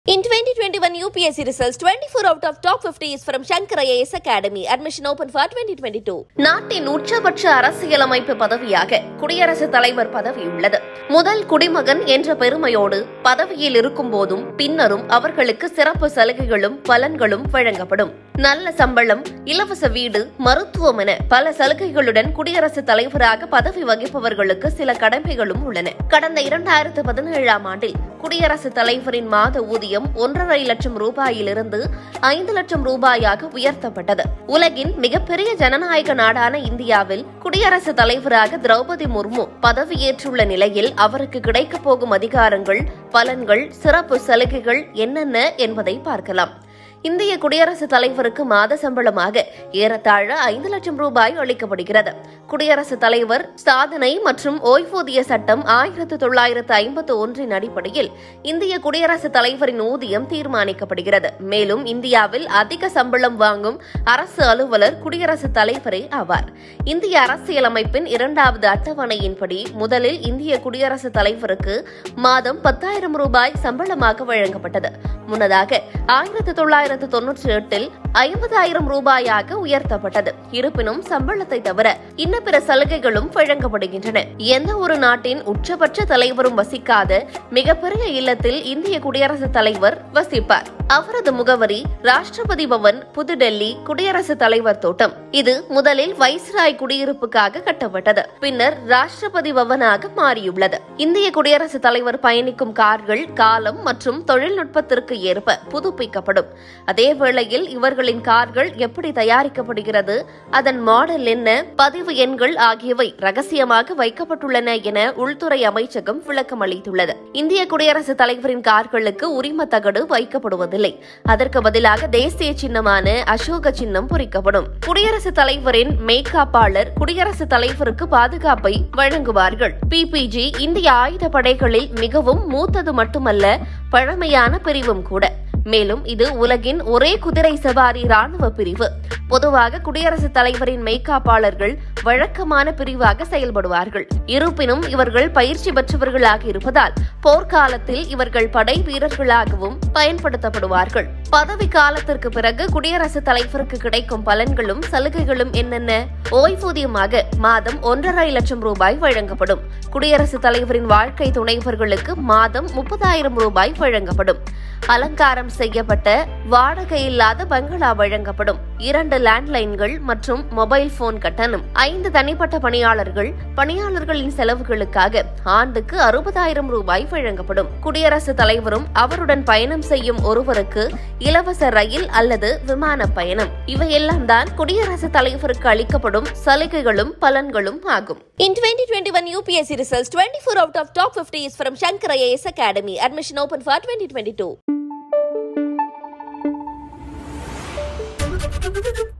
In 2021 UPSC results, 24 out of top 50 is from Shankar IAS Academy. Admission open for 2022. நாட்டின் உச்சபட்ச அரசியலமைப்பு பதவியாக குடியரசுத் தலைவர் பதவி உள்ளது முதல் குடிமகன் என்ற பெருமையோடு பதவியில் இருக்கும் போதும் பின்னரும் அவர்களுக்கு சிறப்பு சலுகைகளும் பலன்களும் வழங்கப்படும் நல்ல சம்பளம் இலவச வீடு மருத்துவம் என பல சலுகைகளுடன் குடியரசுத் தலைவராக பதவி வகிப்பவர்களுக்கு சில கடமைகளும் உள்ளன கடந்த இரண்டாயிரத்து பதினேழாம் ஆண்டில் குடியரசுத் தலைவரின் மாத ஊதியம் ஒன்றரை லட்சம் ரூபாயிலிருந்து ஐந்து லட்சம் ரூபாயாக உயர்த்தப்பட்டது உலகின் மிகப்பெரிய ஜனநாயக நாடான இந்தியாவில் குடியரசுத் தலைவராக திரௌபதி முர்மு பதவியேற்றுள்ள நிலையில் அவருக்கு கிடைக்கப் போகும் அதிகாரங்கள் பலன்கள் சிறப்பு சலுகைகள் என்னென்ன என்பதை பார்க்கலாம் இந்திய குடியரசுத் தலைவருக்கு மாத சம்பளமாக ஏறத்தாழ ஐந்து லட்சம் ரூபாய் அளிக்கப்படுகிறது குடியரசுத் தலைவர் சாதனை மற்றும் ஓய்வூதிய சட்டம் ஆயிரத்து தொள்ளாயிரத்து ஐம்பத்து ஒன்றின் அடிப்படையில் இந்திய குடியரசுத் தலைவரின் ஊதியம் தீர்மானிக்கப்படுகிறது மேலும் இந்தியாவில் அதிக சம்பளம் வாங்கும் அரசு அலுவலர் குடியரசுத் தலைவரே ஆவார் இந்திய அரசியலமைப்பின் இரண்டாவது அட்டவணையின்படி முதலில் இந்திய குடியரசுத் தலைவருக்கு மாதம் பத்தாயிரம் ரூபாய் சம்பளமாக வழங்கப்பட்டது முன்னதாக ஆயிரத்து தொள்ளாயிரத்து தொன்னூற்றி எட்டில் ஐம்பதாயிரம் ரூபாயாக உயர்த்தப்பட்டது இருப்பினும் சம்பளத்தை தவிர இன்ன பிற சலுகைகளும் வழங்கப்படுகின்றன எந்த ஒரு நாட்டின் உச்சபட்ச தலைவரும் வசிக்காத மிகப்பெரிய இல்லத்தில் இந்திய குடியரசுத் தலைவர் வசிப்பார் அவரது முகவரி ராஷ்டிரபதி பவன் புதுடெல்லி குடியரசுத் தலைவர் தோட்டம் இது முதலில் வைஸ்ராய் குடியிருப்புக்காக கட்டப்பட்டது பின்னர் ராஷ்டிரபதி பவனாக மாறியுள்ளது இந்திய குடியரசுத் தலைவர் பயணிக்கும் கார்கள் காலம் மற்றும் தொழில்நுட்பத்திற்கு ஏற்ப புதுப்பிக்கப்படும் அதே வேளையில் இவர்களின் கார்கள் எப்படி தயாரிக்கப்படுகிறது அதன் மாடல் என்ன பதிவு எண்கள் ஆகியவை ரகசியமாக வைக்கப்பட்டுள்ளன என உள்துறை அமைச்சகம் விளக்கம் அளித்துள்ளது இந்திய குடியரசுத் தலைவரின் கார்களுக்கு உரிம தகடு வைக்கப்படுவதில்லை அதற்கு பதிலாக தேசிய சின்னமான அசோக சின்னம் பொறிக்கப்படும் குடியரசுத் தலைவரின் மேற்காப்பாளர் குடியரசுத் தலைவருக்கு பாதுகாப்பை வழங்குவார்கள் பிபிஜி இந்திய ஆயுத படைகளில் மிகவும் மூத்தது மட்டுமல்ல பழமையான பிரிவும் கூட மேலும் இது உலகின் ஒரே குதிரை சவாரி ராணுவ பிரிவு பொதுவாக குடியரசுத் தலைவரின் மெய்காப்பாளர்கள் வழக்கமான பிரிவாக செயல்படுவார்கள் இருப்பினும் இவர்கள் பயிற்சி பெற்றவர்களாக இருப்பதால் போர்க்காலத்தில் இவர்கள் படை வீரர்களாகவும் பயன்படுத்தப்படுவார்கள் பதவி காலத்திற்கு பிறகு குடியரசுத் தலைவருக்கு கிடைக்கும் பலன்களும் சலுகைகளும் என்னென்ன ஓய்வூதியமாக மாதம் ஒன்றரை லட்சம் ரூபாய் வழங்கப்படும் குடியரசுத் தலைவரின் வாழ்க்கை துணைவர்களுக்கு மாதம் முப்பதாயிரம் ரூபாய் வழங்கப்படும் அலங்காரம் செய்யப்பட்ட வாடகை இல்லாத பங்களா வழங்கப்படும் இரண்டு லேண்ட்லைன்கள் மற்றும் மொபைல் போன் கட்டணம் ஐந்து தனிப்பட்ட பணியாளர்கள் பணியாளர்களின் செலவுகளுக்காக ஆண்டுக்கு அறுபதாயிரம் ரூபாய் வழங்கப்படும் குடியரசுத் தலைவரும் அவருடன் பயணம் செய்யும் ஒருவருக்கு இலவச ரயில் அல்லது விமான பயணம் இவையெல்லாம் தான் குடியரசுத் தலைவருக்கு அளிக்கப்படும் சலுகைகளும் பலன்களும் ஆகும் In 2021 UPSC results, 24 out of top 50 is from Shankar IAS Academy. Admission open for 2022.